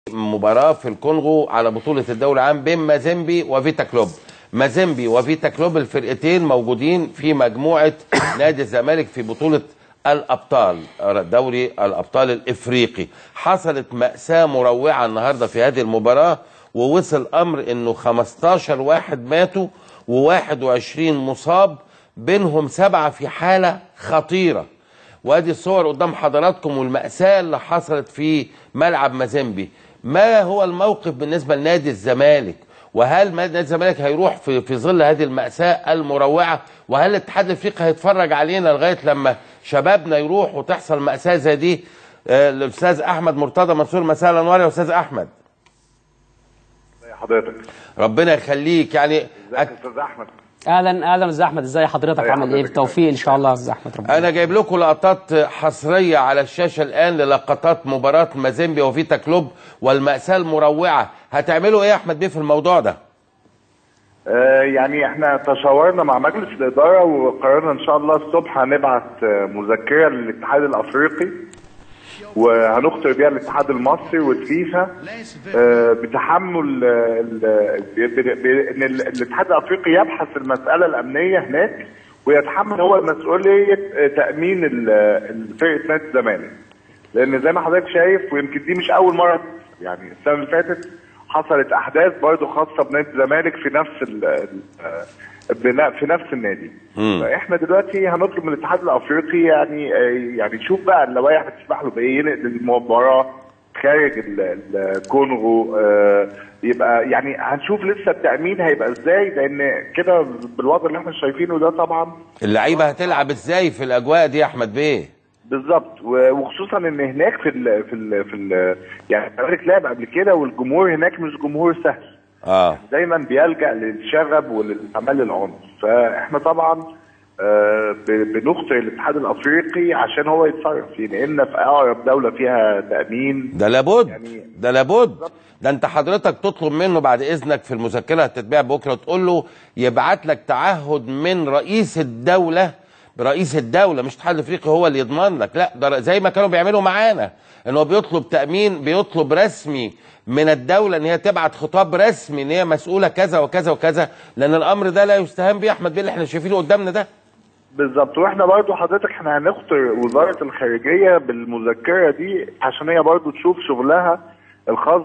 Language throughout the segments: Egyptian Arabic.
مباراة في الكونغو على بطولة الدوري العام بين مازيمبي وفيتا كلوب مازيمبي وفيتا كلوب الفرقتين موجودين في مجموعة نادي الزمالك في بطولة الأبطال دوري الأبطال الإفريقي حصلت مأساة مروعة النهاردة في هذه المباراة ووصل أمر أنه 15 واحد ماتوا و21 مصاب بينهم سبعة في حالة خطيرة وادي الصور قدام حضراتكم والمأساة اللي حصلت في ملعب مازيمبي ما هو الموقف بالنسبة لنادي الزمالك وهل نادي الزمالك هيروح في, في ظل هذه المأساة المروعة وهل الاتحاد الافريقي هيتفرج علينا لغاية لما شبابنا يروح وتحصل مأساة زي دي آه، الاستاذ احمد مرتضى منصور مساء الانوار يا استاذ احمد يا حضرتك ربنا يخليك يعني ازيك يا استاذ احمد اهلا اهلا استاذ احمد ازي حضرتك ازي عامل ايه حضرتك؟ بالتوفيق ان شاء الله يا استاذ احمد ربنا انا جايب لكم لقطات حصريه على الشاشه الان للقطات مباراه مازيمبي وفيتا كلوب والماساه المروعه هتعملوا ايه يا احمد بيه في الموضوع ده آه يعني احنا تشاورنا مع مجلس الاداره وقررنا ان شاء الله الصبح هنبعت آه، مذكره للاتحاد الافريقي وهنخطر بيها الاتحاد المصري والفيفا آه، بتحمل آه، ال- ب- ب- ب- ان ال- الاتحاد الافريقي يبحث المساله الامنيه هناك ويتحمل هو مسؤوليه آه، تامين ال- ال- فرقه نادي الزمالك لان زي ما حضرتك شايف ويمكن دي مش اول مره يعني السنه اللي فاتت حصلت احداث برضو خاصه بنادي الزمالك في نفس ال ال- بنا- في نفس النادي فاحنا دلوقتي هنطلب من الاتحاد الافريقي يعني آه، يعني نشوف بقى اللوائح بتسمح له بايه ينقل المباراه خارج ال- الكونغو آه، يبقى يعني هنشوف لسه التامين هيبقى ازاي لان كده بالوضع اللي احنا شايفينه ده طبعا اللعيبه هتلعب ازاي في الاجواء دي يا احمد بيه بالظبط و- وخصوصا ان هناك في ال في ال في ال يعني الزمالك لعب قبل كده والجمهور هناك مش جمهور سهل اه دايما بيلجا للشغب وللاعمال العنف فاحنا طبعا آه، ب- بنخطر الاتحاد الافريقي عشان هو يتصرف ينقلنا في اقرب دوله فيها تامين ده لابد يعني- ده لابد ده انت حضرتك تطلب منه بعد اذنك في المذكره هتتباع بكره تقول له يبعت لك تعهد من رئيس الدوله رئيس الدوله مش الاتحاد الافريقي هو اللي يضمن لك لا ده زي ما كانوا بيعملوا معانا ان هو بيطلب تامين بيطلب رسمي من الدوله ان هي تبعت خطاب رسمي ان هي مسؤوله كذا وكذا وكذا لان الامر ده لا يستهان به يا احمد بيه اللي احنا شايفينه قدامنا ده بالظبط واحنا برضو حضرتك احنا هنخطر وزاره الخارجيه بالمذكره دي عشان هي برضو تشوف شغلها الخاص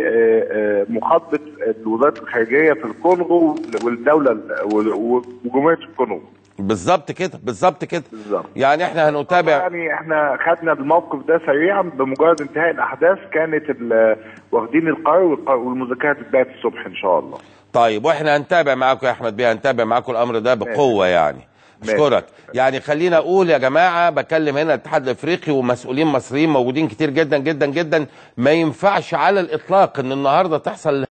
بمخاطبه وزاره الخارجيه في الكونغو والدوله ال- وجمهوريه الكونغو بالظبط كده بالظبط كده بالظبط. يعني احنا هنتابع يعني احنا خدنا الموقف ده سريعا بمجرد انتهاء الاحداث كانت ال- واخدين القرار والق- والمذكره هتتبعت الصبح ان شاء الله طيب واحنا هنتابع معاكم يا احمد بيه هنتابع معاكم الامر ده بقوه يعني ماشي. اشكرك يعني خلينا اقول يا جماعه بكلم هنا الاتحاد الافريقي ومسؤولين مصريين موجودين كتير جدا جدا جدا ما ينفعش على الاطلاق ان النهارده تحصل